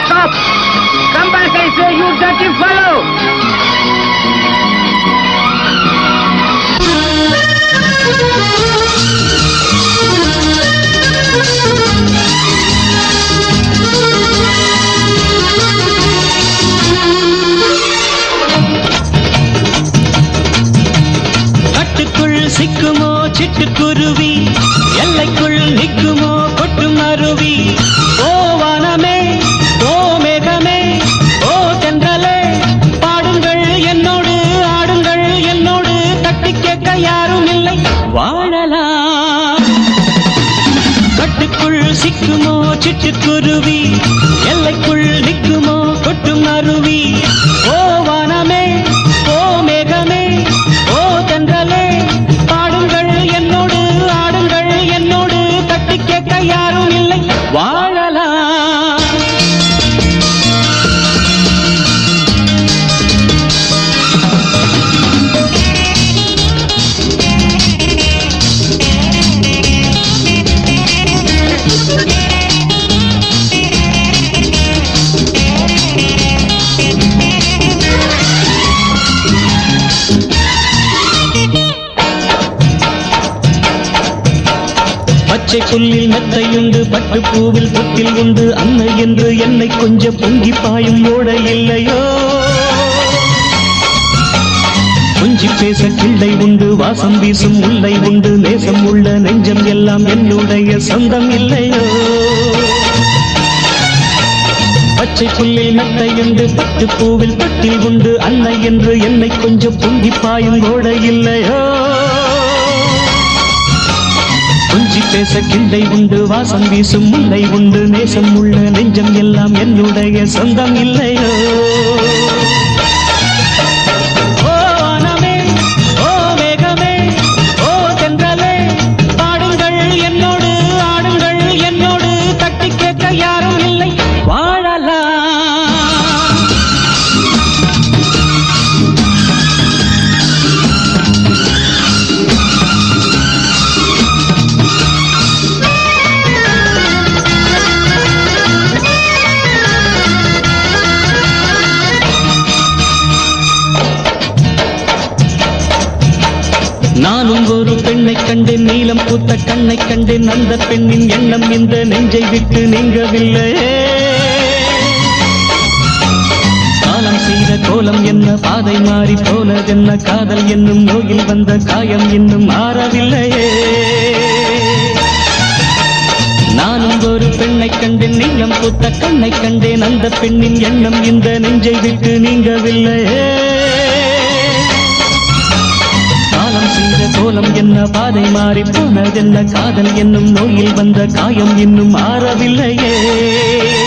Stop! Come back, I say, you dirty fellow! கட்டுக்குள் சிக்குமோ சிட்டுக்குருவி எல்லைக்குள் நிக்குமோ கொட்டும் அருவி ஓ வானமே ஓ மேகமே ஓ தென்றலே பாடுங்கள் என்னோடு ஆடுங்கள் என்னோடு தட்டி கேட்க யாரும் இல்லை வாழலாம் கட்டுக்குள் சிக்குமோ சிட்டுக்குருவி எல்லைக்குள் நிக்குமோ கொட்டும் அருவி ஓ வானமே ஓ மேகமே ஓ தென்றலே பாடுங்கள் என்னோடு ஆடுங்கள் என்னோடு தட்டி கேட்க யாரும் இல்லை வாழலாம் பச்சை புல்லில் மெத்தையுண்டு பட்டு பூவில் தொட்டில் உண்டு அன்னை என்று என்னை கொஞ்சம் பொங்கி பாயும் ஓட இல்லையோ கொஞ்சி பேச கிள்ளை உண்டு வாசம் வீசும் முல்லை உண்டு நேசம் உள்ள நெஞ்சம் எல்லாம் என்னுடைய சொந்தம் இல்லையோ பச்சை புல்லில் மெத்தையுண்டு பட்டு பூவில் தொட்டில் உண்டு அன்னை என்று என்னை கொஞ்சம் பொங்கி பாயும் ஓட இல்லையோ கொஞ்சி பேச கிண்டை உண்டு வாசம் வீசும் முல்லை உண்டு நேசம் உள்ள நெஞ்சம் எல்லாம் என்னுடைய சொந்தம் இல்லையோ ஓ வானமே, ஓ மேகமே, ஓ தென்றலே, பாடுங்கள் என்னோடு, ஆடுங்கள் என்னோடு, தட்டி கேட்க யாரும் இல்லை வாழலாம் நானும் ஒரு பெண்ணை கண்டேன் நீலம் பூத்த கண்ணை கண்டேன் அந்த பெண்ணின் எண்ணம் இந்த நெஞ்சை விட்டு நீங்கவில்லையே காலம் செய்த கோலம் என்ன பாதை மாறி போனதென்ன காதல் என்னும் நோயில் வந்த காயம் இன்னும் மாறவில்லையே நானும் ஒரு பெண்ணை கண்டேன் நீளம் பூத்த கண்ணை கண்டேன் அந்த பெண்ணின் எண்ணம் இந்த நெஞ்சை விட்டு நீங்கவில்லையே காலம் செய்த கோலம் என்ன பாதை மாறி போனதென்ன காதல் என்னும் நோயில் வந்த காயம் இன்னும் மாறவில்லையே